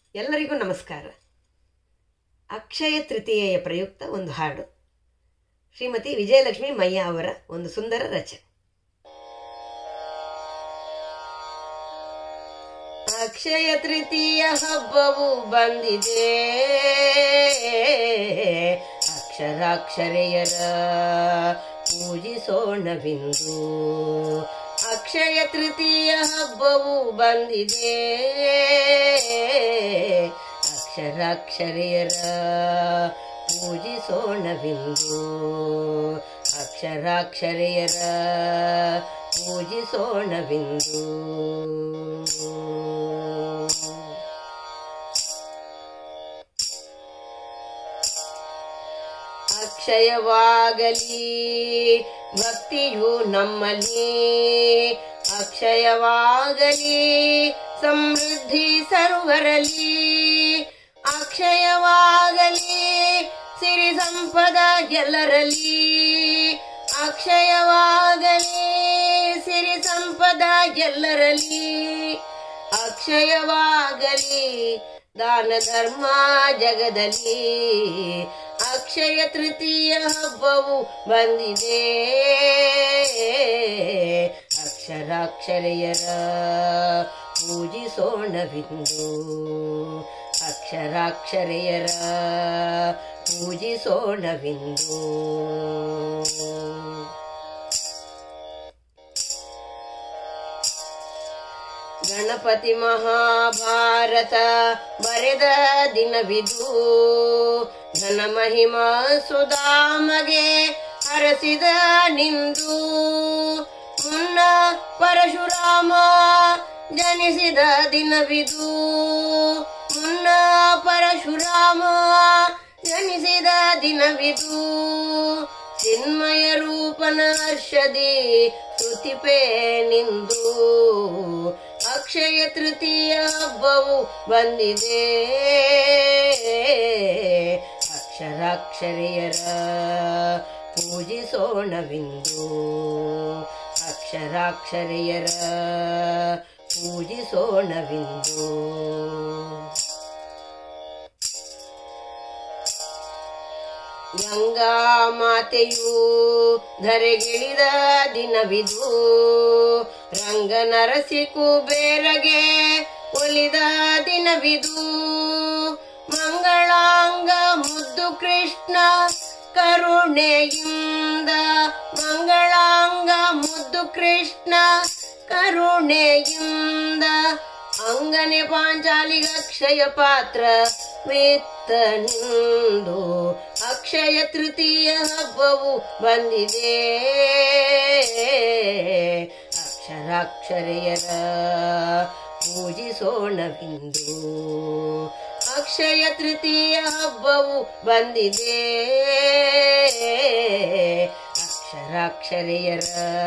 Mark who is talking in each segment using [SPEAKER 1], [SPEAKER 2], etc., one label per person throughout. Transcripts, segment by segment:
[SPEAKER 1] ಎಲ್ಲರಿಗೂ ನಮಸ್ಕಾರ ಅಕ್ಷಯ ತೃತೀಯೆಯ ಪ್ರಯುಕ್ತ ಒಂದು ಹಾಡು ಶ್ರೀಮತಿ ವಿಜಯಲಕ್ಷ್ಮಿ ಮಯ್ಯ ಅವರ ಒಂದು ಸುಂದರ ರಚನೆ ಅಕ್ಷಯ ತೃತೀಯ ಹಬ್ಬವು ಬಂದಿದೆ ಅಕ್ಷರಾಕ್ಷರೆಯರ ಪೂಜಿಸೋಣವಿಂದು ಅಕ್ಷಯ ತೃತೀಯ ಹಬ್ಬವು ಬಂದಿದೆ ಅಕ್ಷರಾಕ್ಷರೆಯರ ಪೂಜಿಸೋಣವಿಂದು ಅಕ್ಷರಾಕ್ಷರೆಯರ ಪೂಜಿಸೋಣವಿಂದು ಅಕ್ಷಯವಾಗಲಿ ಭಕ್ತಿಯು ನಮ್ಮಲ್ಲಿ ಅಕ್ಷಯವಾಗಲಿ ಸಮೃದ್ಧಿ ಸರ್ವರಲ್ಲಿ ಅಕ್ಷಯವಾಗಲಿ ಸಿರಿ ಸಂಪದ ಎಲ್ಲರಲ್ಲಿ ಅಕ್ಷಯವಾಗಲಿ ಸಿರಿ ಸಂಪದ ಎಲ್ಲರಲ್ಲಿ ಅಕ್ಷಯವಾಗಲಿ ದಾನ ಧರ್ಮ ಜಗದಲ್ಲಿ ಅಕ್ಷಯ ತೃತೀಯ ಹಬ್ಬವು ಬಂದಿದೆ ಅಕ್ಷರಾಕ್ಷರೆಯರ ಪೂಜಿಸೋಣವಿಂದು ಅಕ್ಷರಾಕ್ಷರೆಯರ ಪೂಜಿಸೋಣವಿಂದು ಗಣಪತಿ ಮಹಾಭಾರತ ಬರೆದ ದಿನವಿದು ಘನ ಮಹಿಮ ಸುಧಾಮಗೆ ಹರಸಿದ ನಿಂದು ಮುನ್ನ ಪರಶುರಾಮ ಜನಿಸಿದ ದಿನವಿದು ಮುನ್ನ ಪರಶುರಾಮ ಜನಿಸಿದ ದಿನವಿದು ಚಿನ್ಮಯ ರೂಪನ ಹರ್ಷದಿ ಸ್ತುತಿಪೇ ನಿಂದು ಅಕ್ಷಯ ತೃತೀಯ ಹಬ್ಬವು ಬಂದಿದೆ ಅಕ್ಷರಾಕ್ಷರೆಯರ ಪೂಜಿಸೋಣವಿಂದು ಅಕ್ಷರಾಕ್ಷರೆಯರ ಪೂಜಿಸೋಣವಿಂದು ಗಂಗಾ ಮಾತೆಯು ಧರೆಗಿಳಿದ ದಿನವಿದು ರಂಗ ನರಸಿ ಕುಬೇರಗೆ ಒಲಿದ ದಿನವಿದು ಮಂಗಳಾಂಗ ಮುದ್ದು ಕೃಷ್ಣ ಕರುಣೆಯಿಂದ ಮಂಗಳಾಂಗ ಮುದ್ದು ಕೃಷ್ಣ ಕರುಣೆಯಿಂದ ಅಂಗನೆ ಪಾಂಚಾಲಿಗ ಅಕ್ಷಯ ಪಾತ್ರ ವಿತ್ತನಿಂದು ಅಕ್ಷಯ ತೃತೀಯ ಹಬ್ಬವು ಬಂದಿದೆ ಅಕ್ಷರಾಕ್ಷರೆಯರ ಪೂಜಿಸೋಣವಿಂದು ಅಕ್ಷಯ ತೃತೀಯ ಹಬ್ಬವು ಬಂದಿದೆ ಅಕ್ಷರಾಕ್ಷರೆಯರ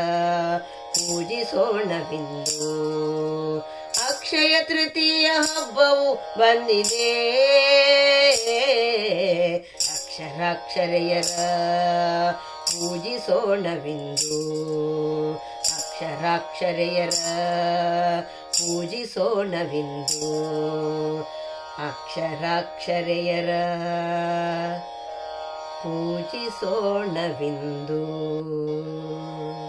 [SPEAKER 1] ಪೂಜಿಸೋಣವಿಂದು ಅಕ್ಷಯ ತೃತೀಯ ಹಬ್ಬವು ಬಂದಿದೆ ಅಕ್ಷರಾಕ್ಷರೆಯರ ಪೂಜಿಸೋಣವಿಂದು ಅಕ್ಷರಾಕ್ಷರೆಯರ ಪೂಜಿಸೋಣವಿಂದು ಅಕ್ಷರಾಕ್ಷರೆಯರ ಪೂಜಿಸೋಣವಿಂದು